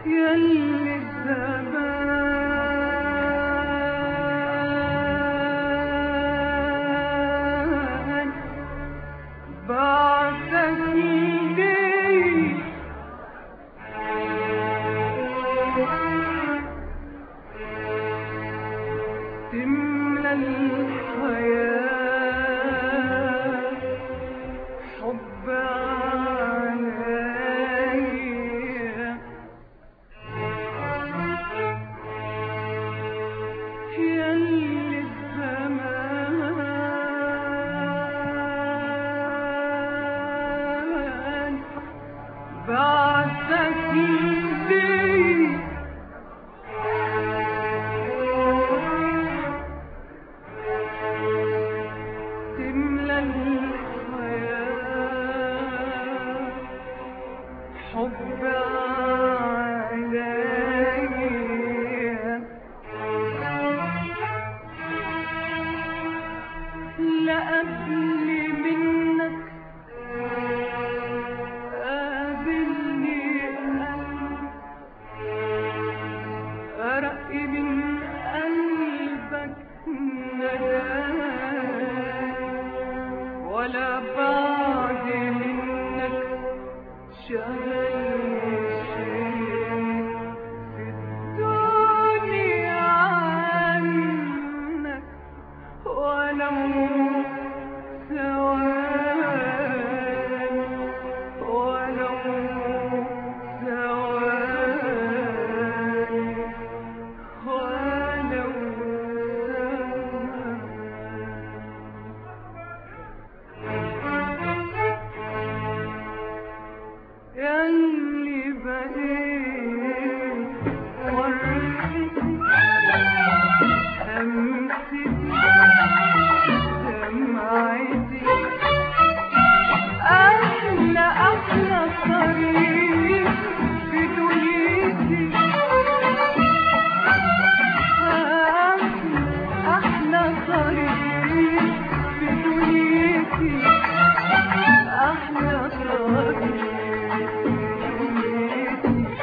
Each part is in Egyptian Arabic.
يلي الزمان بعدك ليه تملى الحياة حب عليا يلي الزمان بعدك ليه تملى الحياة حب عليا لا قبل منك قابلني قلب أرق من قلبك نداء ولا بعد منك شغل شيء في الدنيا عنك ولو ثواني ولو ثواني ولو يلي بديت ورثتي همستي دمعتي أحلى أحلى طريق في دنيتي أحلى أحلى طريق في دنيتي أحلى طريق في دنيتي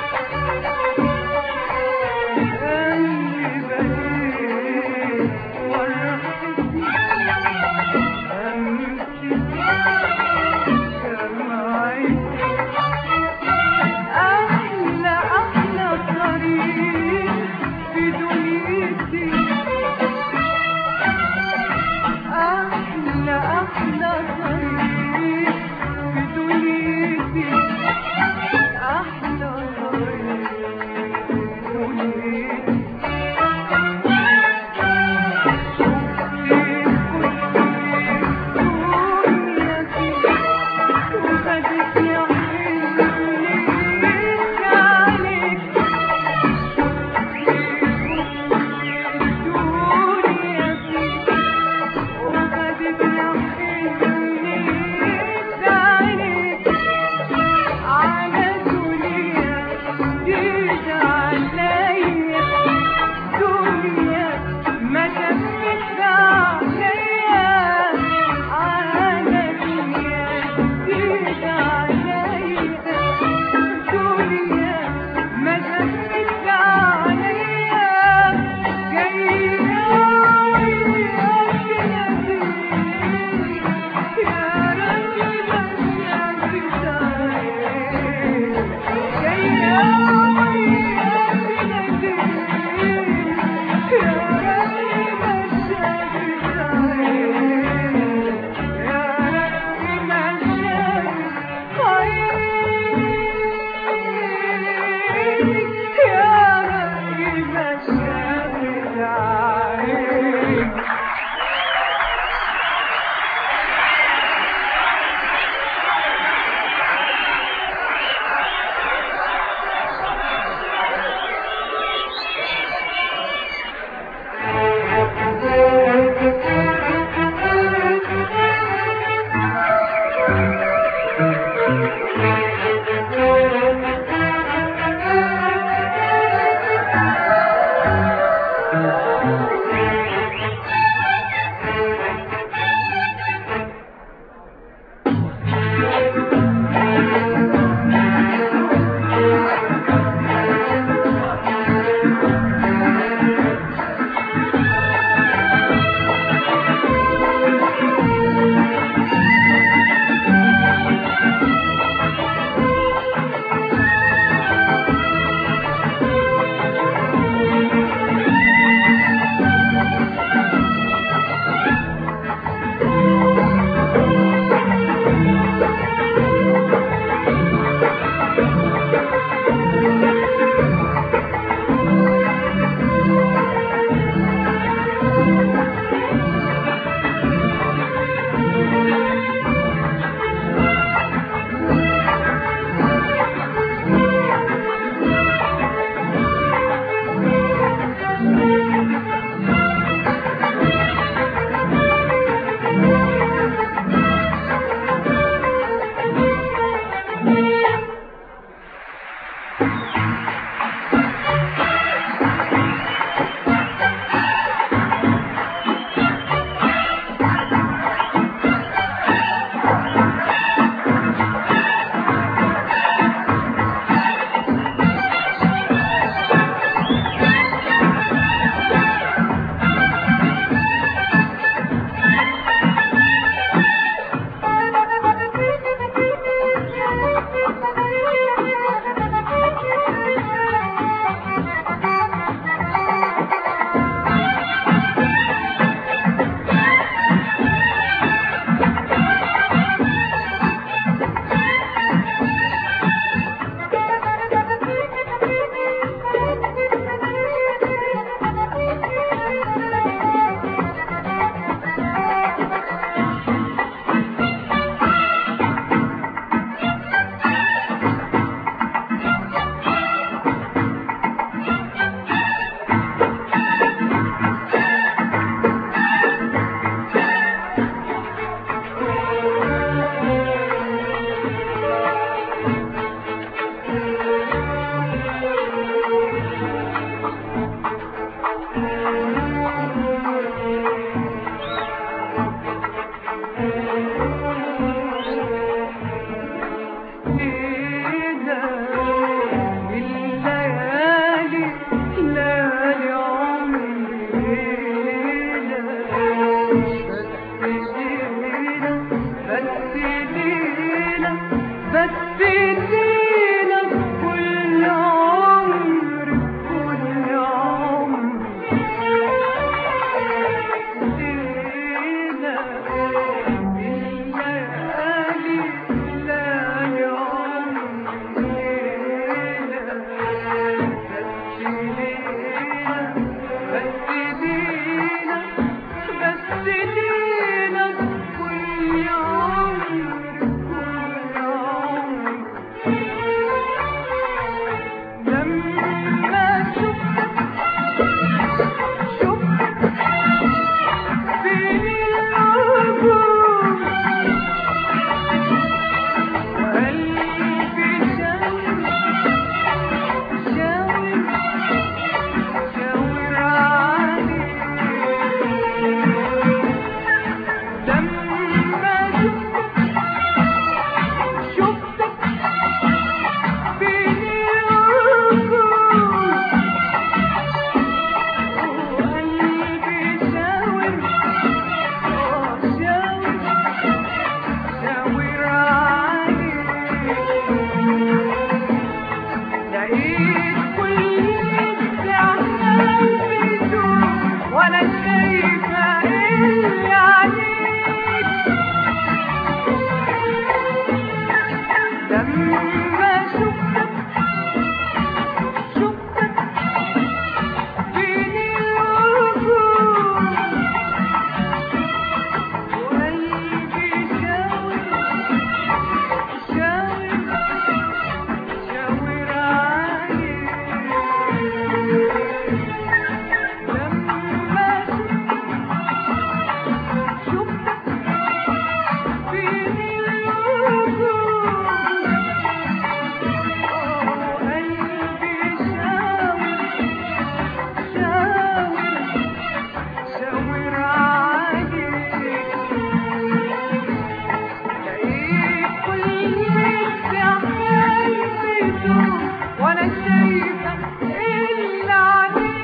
ولا شايفة إلا عليك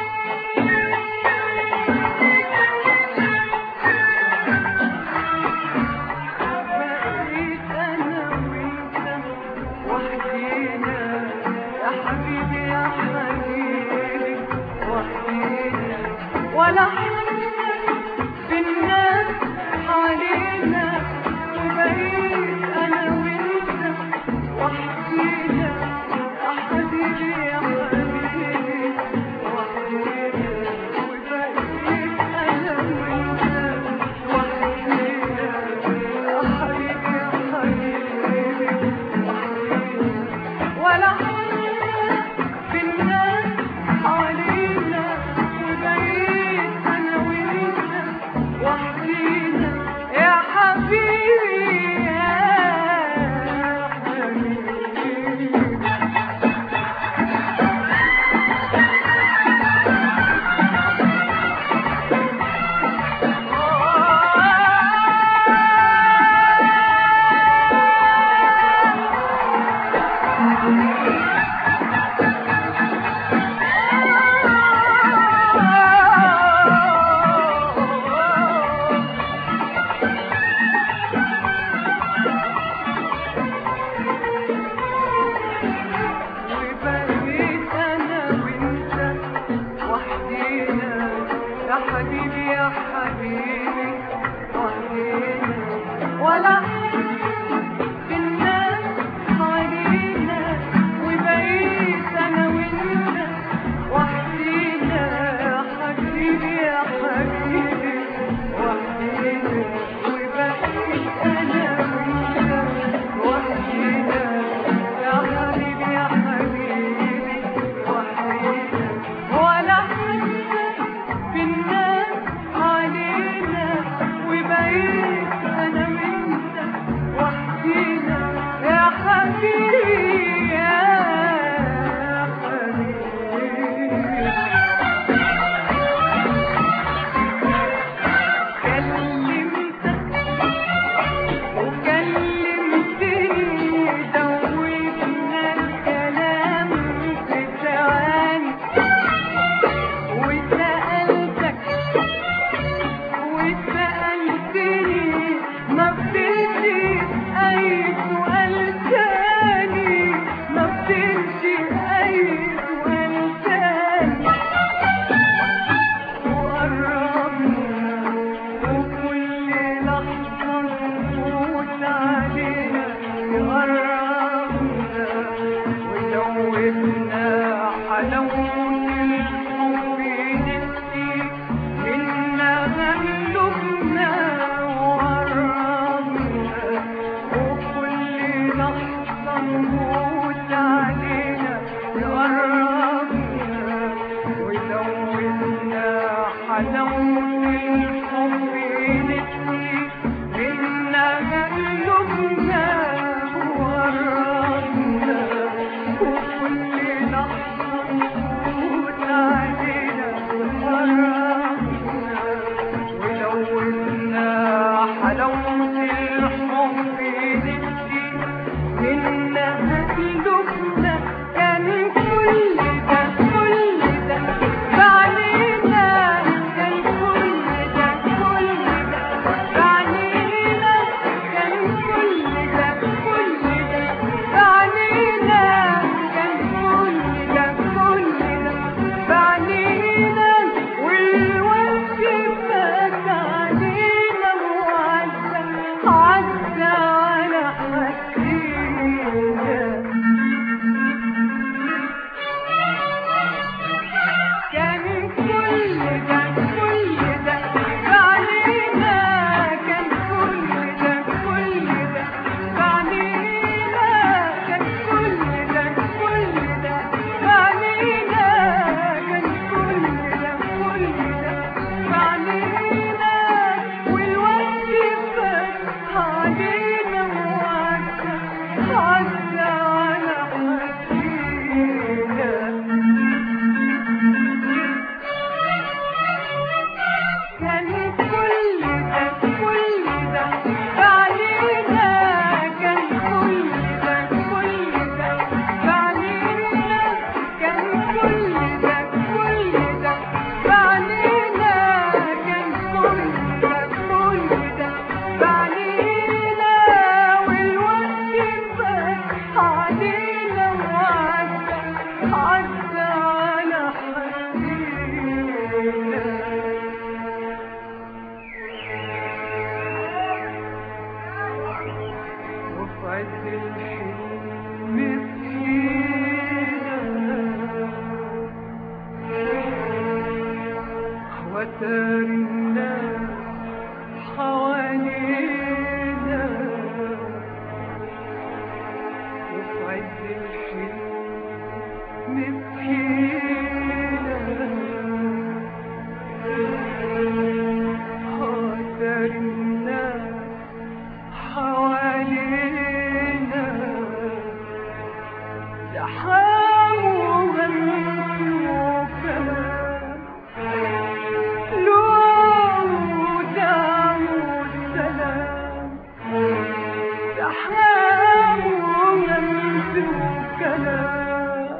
بقيت أنا وأنت وحدينا يا حبيبي يا حبيبي وحدينا ولا حد في الناس حوالينا وبقيت أنا وأنت وحدينا يا حبيبي يا حبيبي وحدينا وبقيت أنا وأنت وحدينا يا حبيبي يا حبيبي وحدينا ولا حد في الناس حوالينا وبقيت أنا وأنت وحدينا يا حبيبي يا حبيبي وبقيت انا وانت وحدينا يا حبيبي يا حبيبي وحدينا ولا حد في الناس حوالينا وبقيت انا وانت وحدينا يا حبيبي يا حبيبي وحدينا وبقيت انا وانت وحدينا يا حبيبي يا حبيبي وحدينا ولا حد في الناس علينا وبقيت انا وانت وحدينا يا حبيبي يا حبيبي كلمتك وكلمتني دوبنا الكلام في ثواني وسألتك وسألتني ما فضلش أي سؤال تاني ما فضلش أي سؤال تاني وقربنا وكل لحظة نفوت علينا قربنا وزودنا حلاوة الحب نسقي منا غلبنا وقربنا وكل لحظة نفوت علينا قربنا وزودنا حلاوة الحب نسقي منا غلبنا وقربنا وكل لحظة نفوت علينا قربنا ولونا حلاوة الحب نسقي منا قلوبنا كان كل ده كل ده بعدينا كان كل ده كل ده بعدينا كان كل ده كل ده بعدينا كان كل ده كل وتاري الناس حوالينا وفي عز الحلم نبكينا وتاري الناس حوالينا زحام وغني وكلام لوم ودعم والسلام زحام وغني وكلام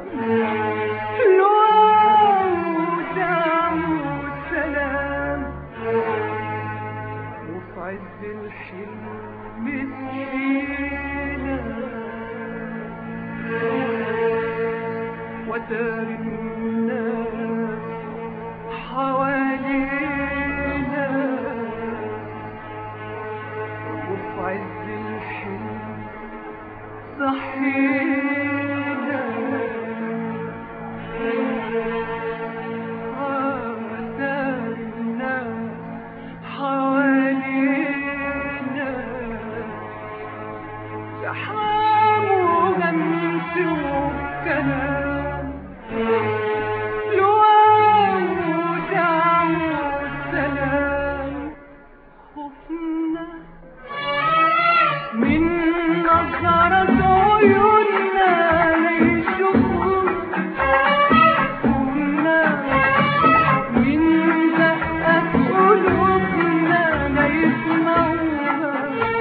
لوم ودعم والسلام وفي عز الحلم مسكينة وتاري الناس حوالينا وفي عز الحلم صحينا وتاري الناس حوالينا زحام وغنت وكلام لوام ودعم والسلام خفنا من نظرة عيوننا ليشوفوا خفنا من دقة قلوبنا ليسمعوها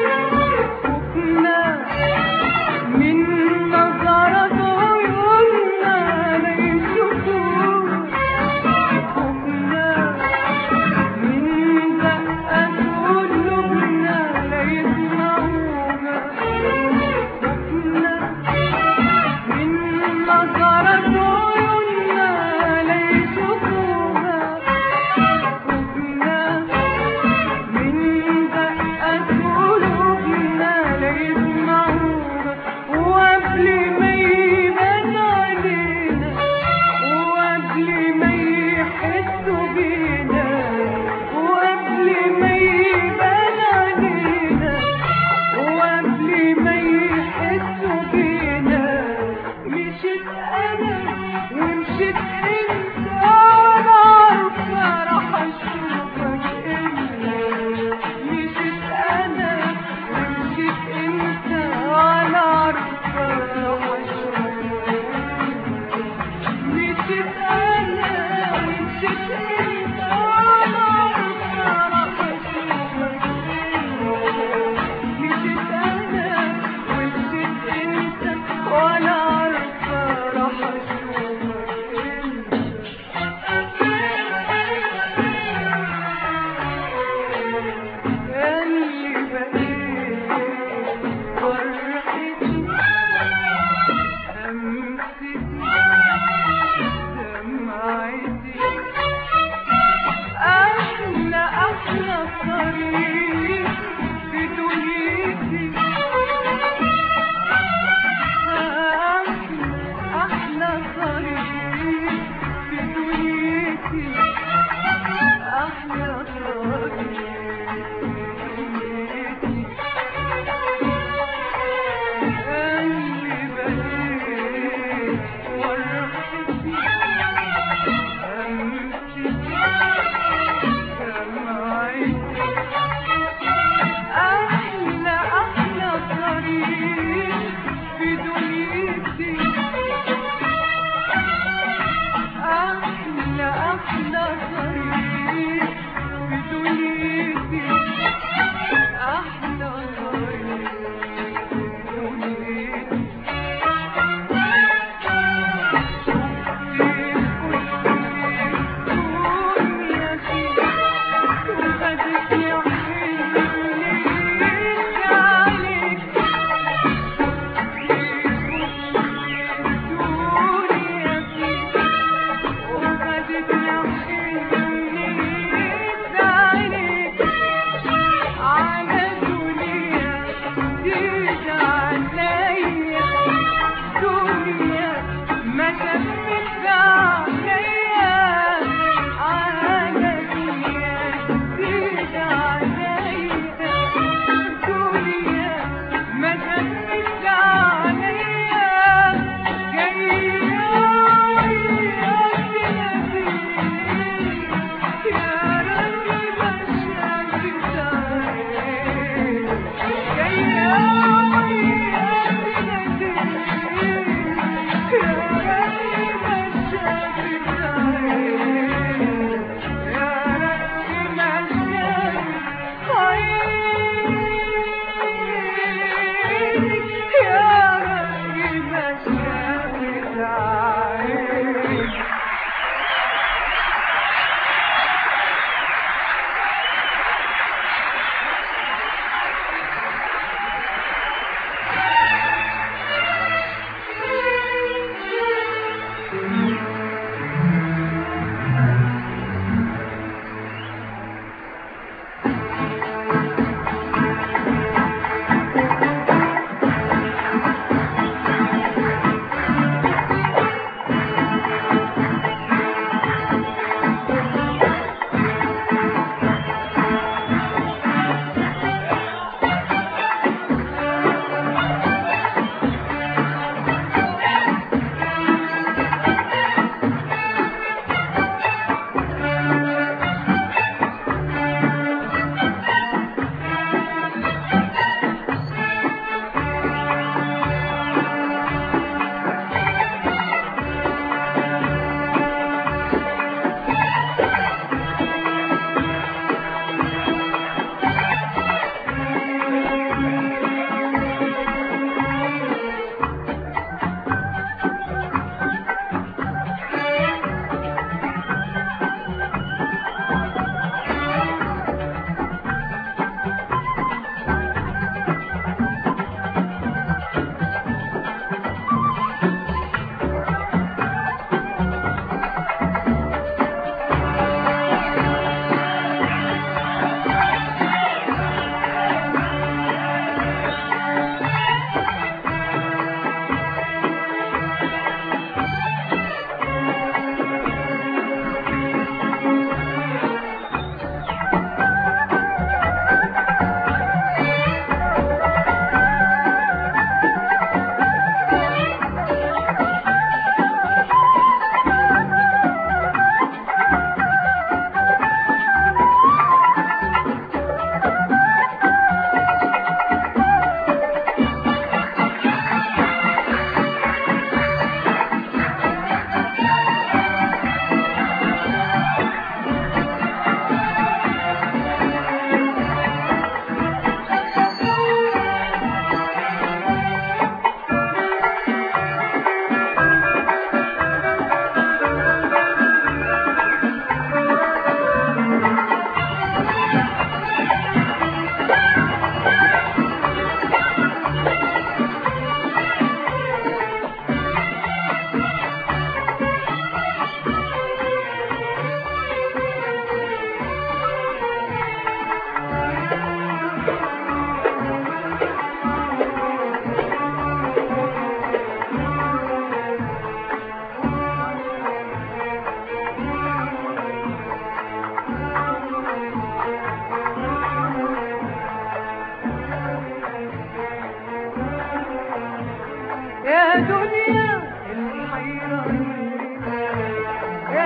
خفنا من نظرة عيوننا ليشوفوها خفنا من دقة قلوبنا ليسمعوها خفنا من نظرة عيوننا ليشوفوها خفنا من دقة قلوبنا ليسمعوها وقبل ما يبان علينا وقبل ما يحسوا بينا وقبل ما يبان علينا وقبل ما يحسوا بينا مشيت انا ومشيت انت انا عارفه راح اشوفك انت مشيت انا ومشيت انت وانا عارفه راح اشوفك مشيت انا ومشيت انت وانا عارفه راح اشوفك مشيت انا ومشيت انت وانا عارفه راح اشوفك انت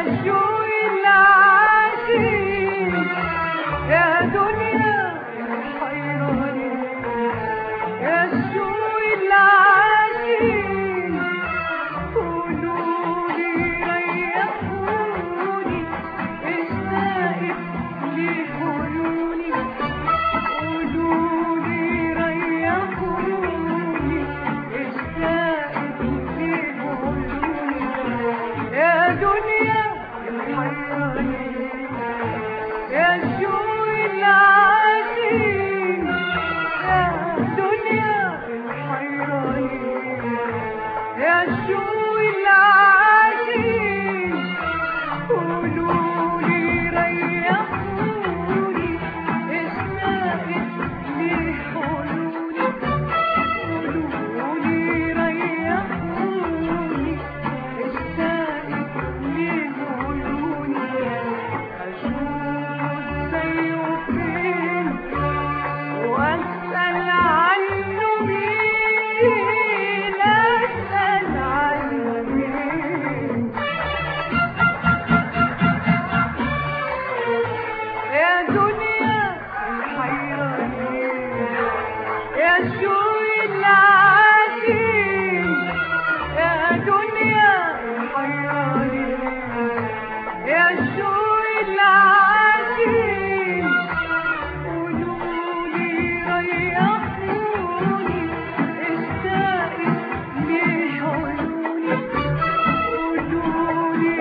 شوق العاشق يا دنيا حيراني يا شوق العاشق قولولي ريحوني اشتاقت لعيوني قولولي ريحوني اشتاقت لعيوني يا دنيا حيراني يا شوق العاشق يا دنيا حيراني يا شوق العاشق قولولي ريحوني اشتاقت لحلولي قولولي ريحوني اشتاقت لعيوني اشوف زيه فين واسال عنه مين اسال عنه مين يا دنيا حيراني يا شوق العاشق يا دنيا حيراني يا شوق العاشق قولولي ريحوني اشتاقت لعيوني قولولي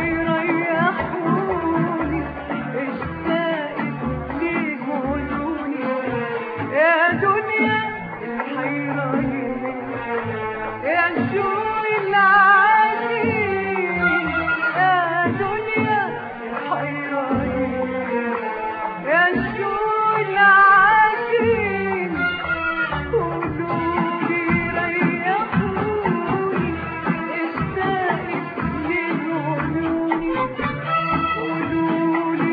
ريحوني اشتاقت لعيوني يا دنيا حيراني يا شوق العاشق يا دنيا حيراني يا شوق العاشق قولولي ريحوني اشتاقت لعيوني قولولي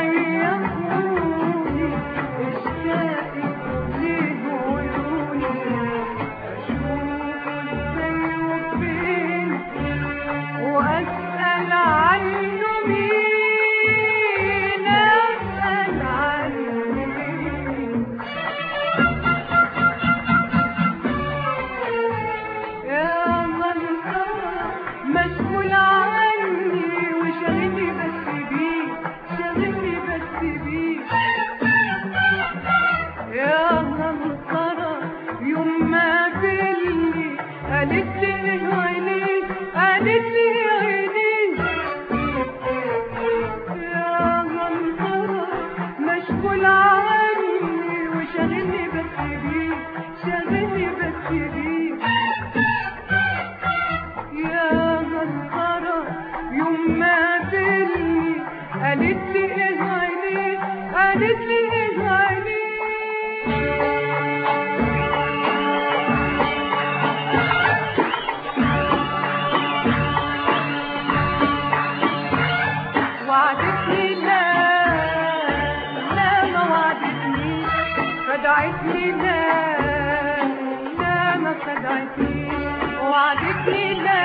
ريحوني اشتاقت لعيوني اشوف زيه فين واسال عنه مين اسال عنه مين يا منظرة مسؤول عني وشاغلني بس بيه شاغلني بس بيه يا منظرة يوم ما قابلني قالت لي ايه عينيك قالت لي ايه عينيك يا منظرة مشغول عني وشاغلني بس بيه شاغلني بس بيه يا مسخرة يوم ما قابلني قالت لي ايه عينيك قالت لي ايه عينيك وعدتني لا لا ما وعدتني خدعتني لا لا ما خدعتني وعدتني لا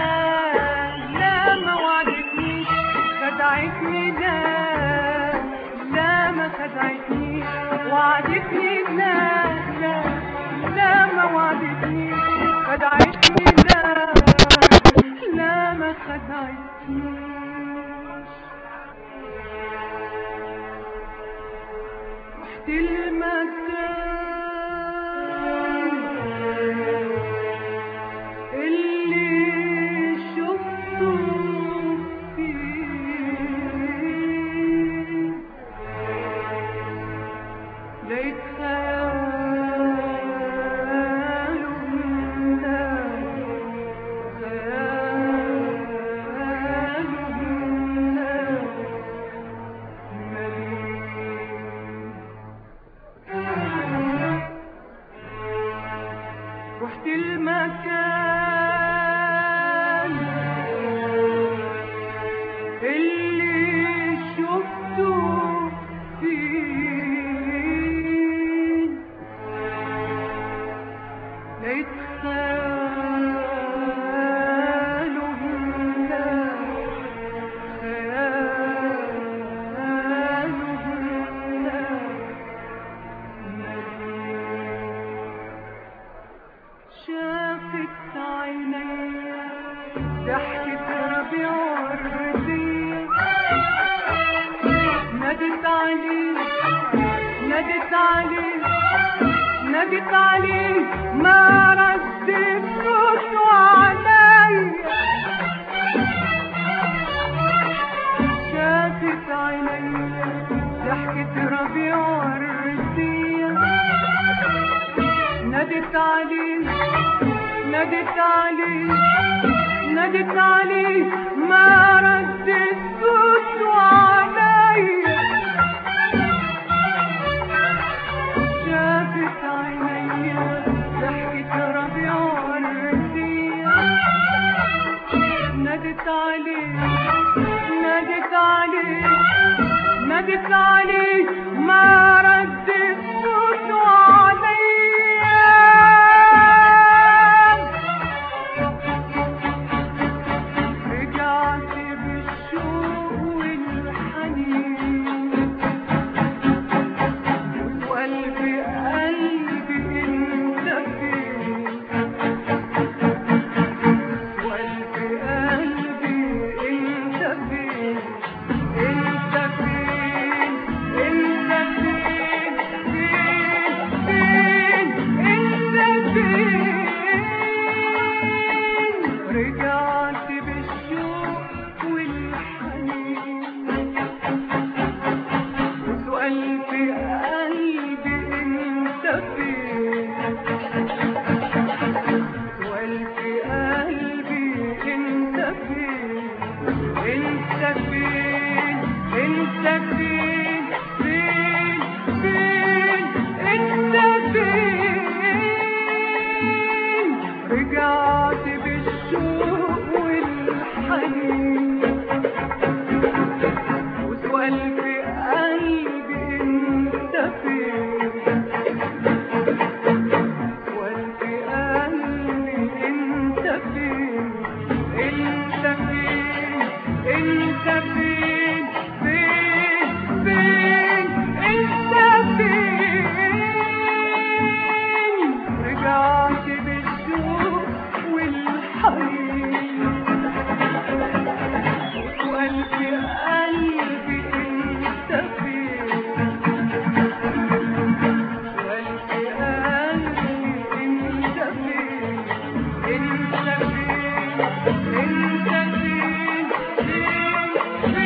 لا ما وعدتني خدعتني لا لا ما خدعتني وعدتني لا لا لا ما وعدتني خدعتني لا لا ما خدعتني رحت المكان اللي شفته فيه لقيت خياله هناك خياله ما ردت صوته عليا شافت عينيا ضحكة ربيع وردية نادت عليه نادت عليه نادت عليه ما ردت صوته عليا شافت عينيا ضحكة ربيع وردية نادت عليه نادت عليه نادت عليه ما ردت صوته عليا رجعت بالشوق والحنين وقلبي قلبي انت فين وقلبي قلبي انت فين انت فين انت فين فين فين انت فين رجعت بالشوق والحنين وسؤال في قلبي انت فين سؤال في قلبي انت فين انت فين انت فين فين فين انت فين رجعت بالشوق والحنين وسؤال في قلبي انت فين سؤال في قلبي انت فين انت فين انت فين فين فين انت فين رجعت بالشوق والحنين سؤال في قلبي انت فين سؤال في قلبي انت فين انت فين انت فين فين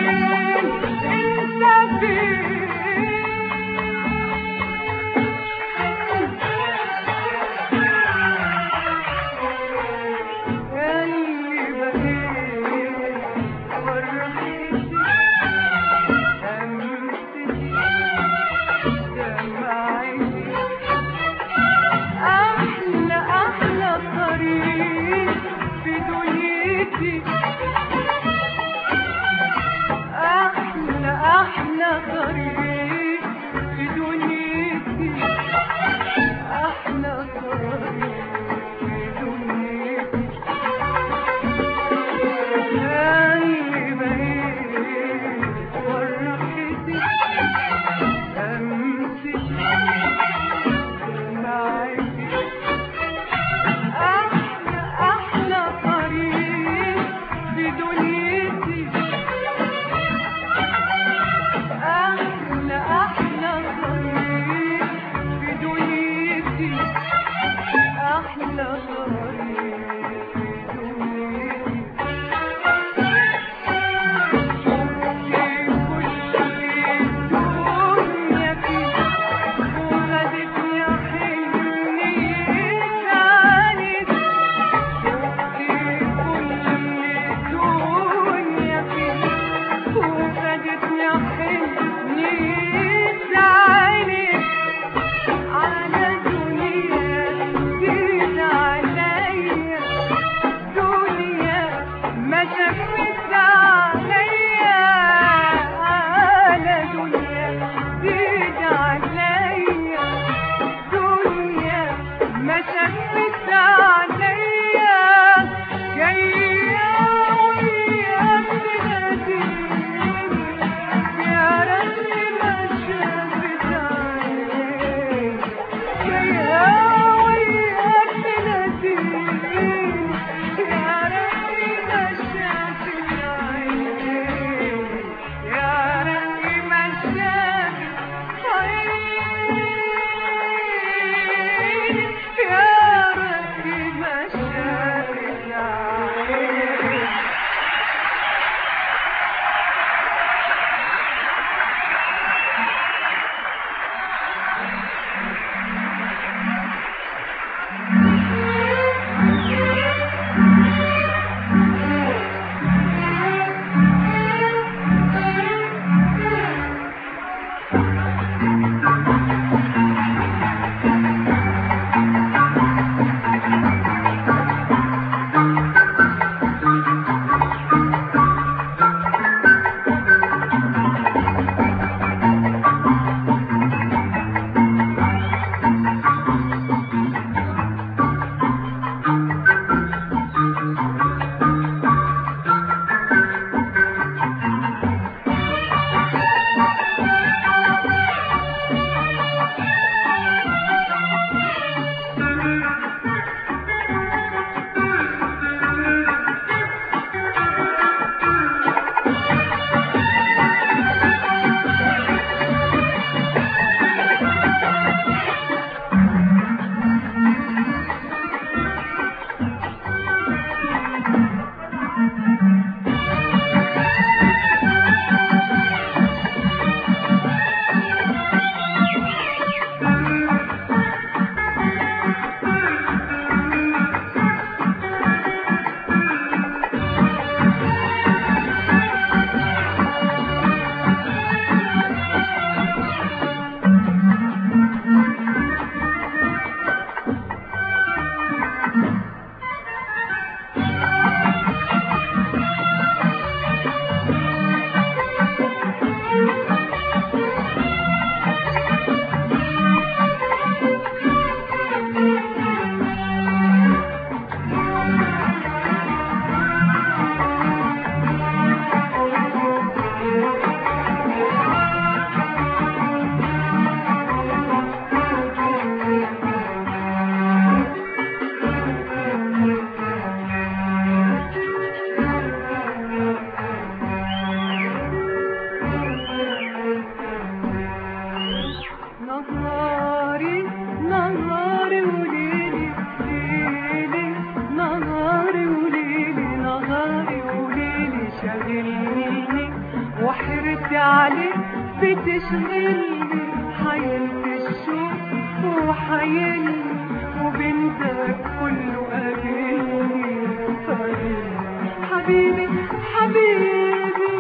شاغلني وحيرتي عليك بتشغلني حيرة الشوق وحيلني وبنتك كله قابلني طيب حبيبي حبيبي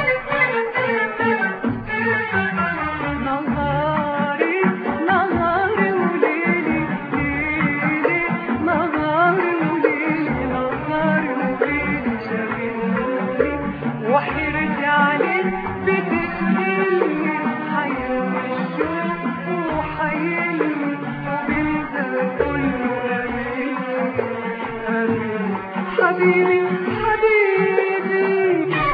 نهاري نهاري وليلي ليلي نهاري وليلي نهاري وليلي شاغلني وحيرتي عليك بتشغلني حيرة الشوق وحيلني وبنتك كله قابلني حبيبي حبيبي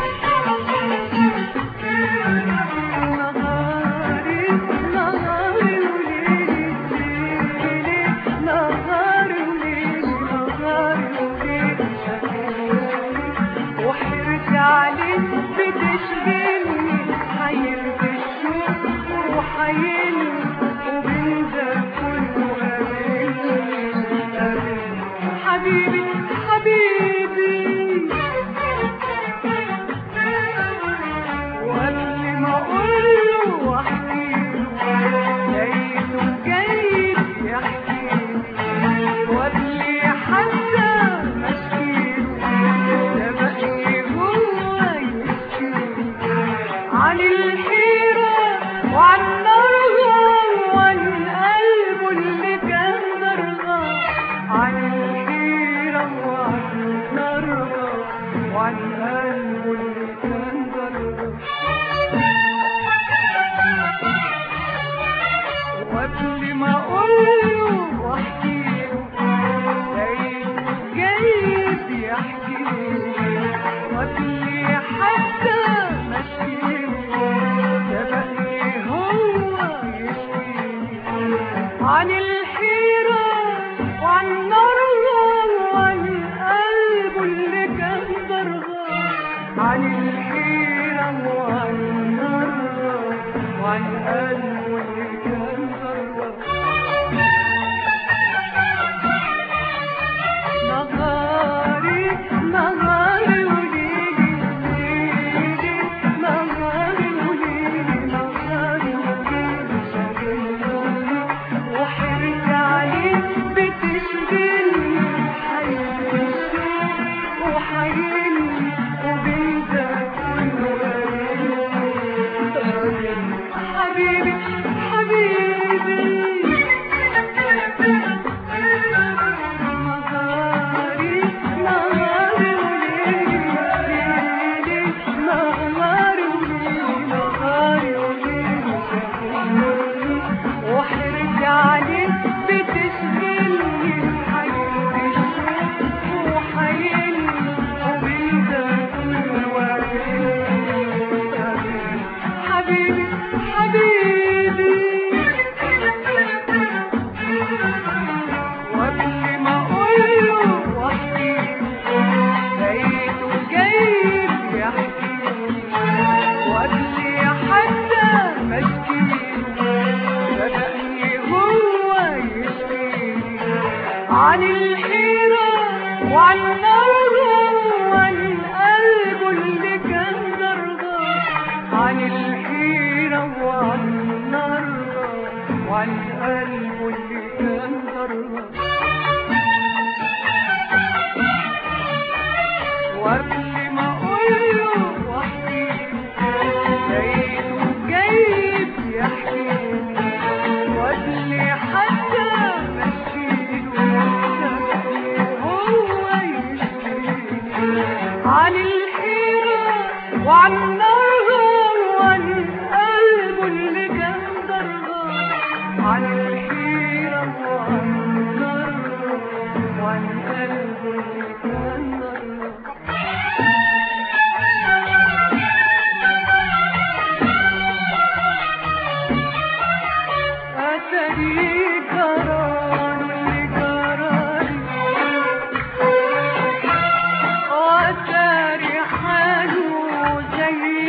نهاري نهاري وليلي ليلي نهاري وليلي نهاري وليلي شاغلني وحيرتي عليك بتشغلني حيرة الشوق وحيلني وبنزل كله قابلني قابلني حبيبي حبيبي وقبل ما اقوله واحكيله لقيته جاي يحكيلي وقبل حتى ما اشكيله سبقني جوه يحكيلي عن الحيرة وعن نرغب وعن القلب اللي كان درغب عن الحيرة وعن نرغب وعن القلب اللي كان درغب وقبل ما اقوله واحكيله لقيته جاي يحكيلي وقبل حتى ما اشكيله سبقني هو يشكيلي عن الحيرة وعن نرغب وعن القلب اللي كان درغب عن الحيرة وعن نرغب وعن القلب اللي كان درغب نهاري نهاري وليلي ليلي نهاري وليلي نهاري وليلي شاغلني وحيرتي عليك بتشغلني حيرة الشوق وحيلني وبنتك كله قابلني حبيبي حبيبي نهاري نهاري وليلي ليلي نهاري وليلي نهاري وليلي شاغلني وحيرتي عليك بتشغلني حيرة الشوق وحيلني وبنتك كله قابلني حبيبي حبيبي وقبل ما اقوله واحكيله لقيته جاي يحكيلي وقبل حتى ما اشكيله بدأني هو يشكيلي عن الحيرة وعن نرغب وعن القلب اللي كان درغب عن الحيرة وعن نرغب وعن القلب اللي كان درغب وقبل ما اقوله واحكيله لقيته جايب يحكيلي وقبل حتى ما اشكيله هو يشكيلي عن الحيرة وعن نرغب وعن القلب اللي كان درغب عن الحيرة وعن نرغب وعن القلب اللي كان درغب أتري قرار اللي قراري وأتري حاله زي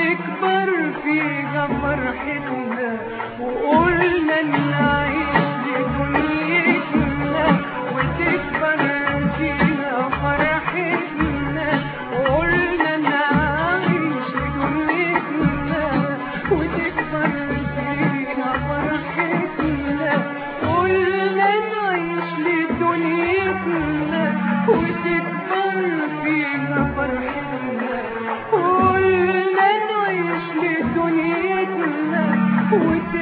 وتكبر فيها فرحتنا وقلنا نعيش لدنيتنا وتكبر فيها فرحتنا وقلنا نعيش لدنيتنا وتكبر فيها فرحتنا قلنا نعيش لدنيتنا وتكبر فيها فرحتنا قلنا نعيش لدنيتنا وتكبر